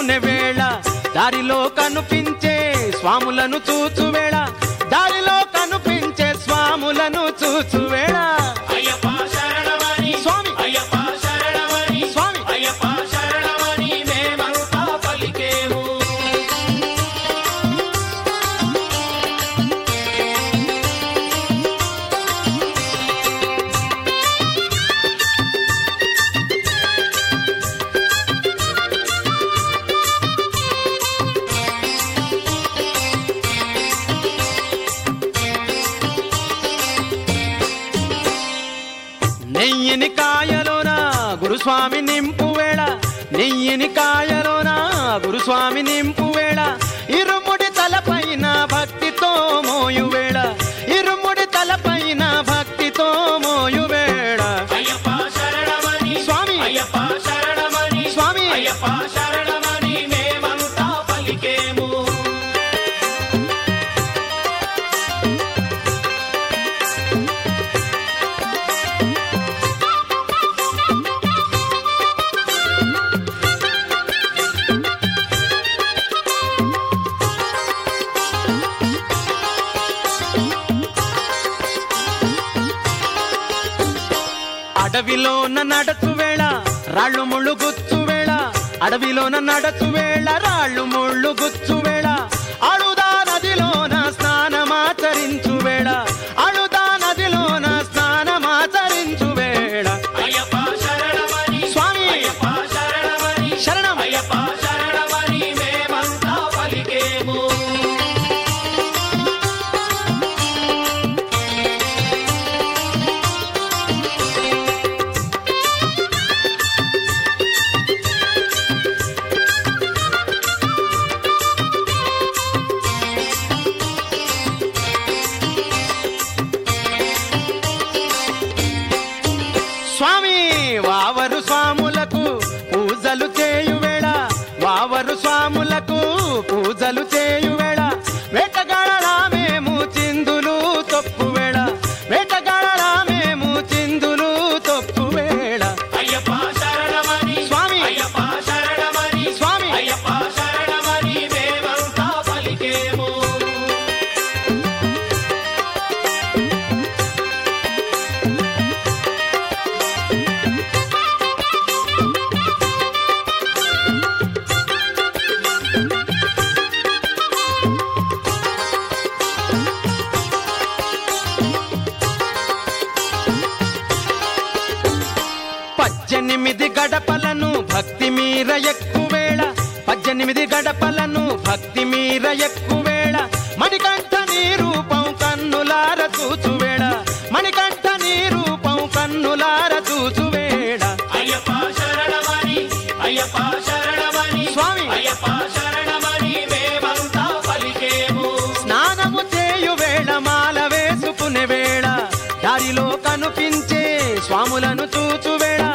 వేసుకునే వేళ దారిలో కనిపించే స్వాములను చూచు వేళ దారిలో కనిపించే స్వాములను చూచు వేళ అయ్యప్ప శరణమని స్వామి. అయ్యప్ప శరణమని స్వామి. అయ్యప్ప శరణమని మేమంతా పలికేము నెయ్యిని కాయలోన గురుస్వామి నింపు వేళ నెయ్యిని కాయలోన గురుస్వామి నింపు వేళ ఇరుముడి తలపైన భక్తితో మోయు వేళ ఇరుముడి తలపైన భక్తితో మోయు వేళ అయ్యప్ప శరణమని స్వామి. అయ్యప్ప శరణమని స్వామి. అయ్యప్ప శరణమని మేమంతా పలికేము అడవిలోన నడచు వేళ రాళ్ళు ముళ్ళు గుచ్చు వేళ అడవిలోన నడచు వేళ రాళ్ళు ముళ్ళు గుచ్చు వేళ అడుదా నదిలోన స్నానమాచరించు వేళ అడుదా నదిలోన స్నానమాచరించు వేళ అయ్యప్ప శరణమని స్వామి. అయ్యప్ప శరణమని శరణం అయ్యప్ప శరణమని మేమంతా పలికేము స్వామి వావరు స్వాములకు పూజలు చేయు వేళ వావరు స్వాములకు పూజలు చేయు వేళ వేటగాడరామేము చిందులు తొక్కు వేళ వేటగాడరామేము చిందులు తొక్కు వేళ అయ్యప్ప శరణమని స్వామి. అయ్యప్ప శరణమని స్వామి. అయ్యప్ప శరణమని మేమంతా పలికేము పద్దెనిమిది గడపలను భక్తి మీర ఎక్కువేళ పద్దెనిమిది గడపలను భక్తి మీర ఎక్కువేళ మణికంఠ నీ రూపం కన్నులార చూచువేళ మణికంఠ నీ రూపం కన్నులార చూచువేళ అయ్యప్ప శరణమని అయ్యప్ప శరణమని స్వామి. అయ్యప్ప శరణమని మేమంతా పలికేము స్నానము చేయు వేళ మాల వేసుకునే వేళ దారిలో కనిపించే స్వాములను చూచు వేళ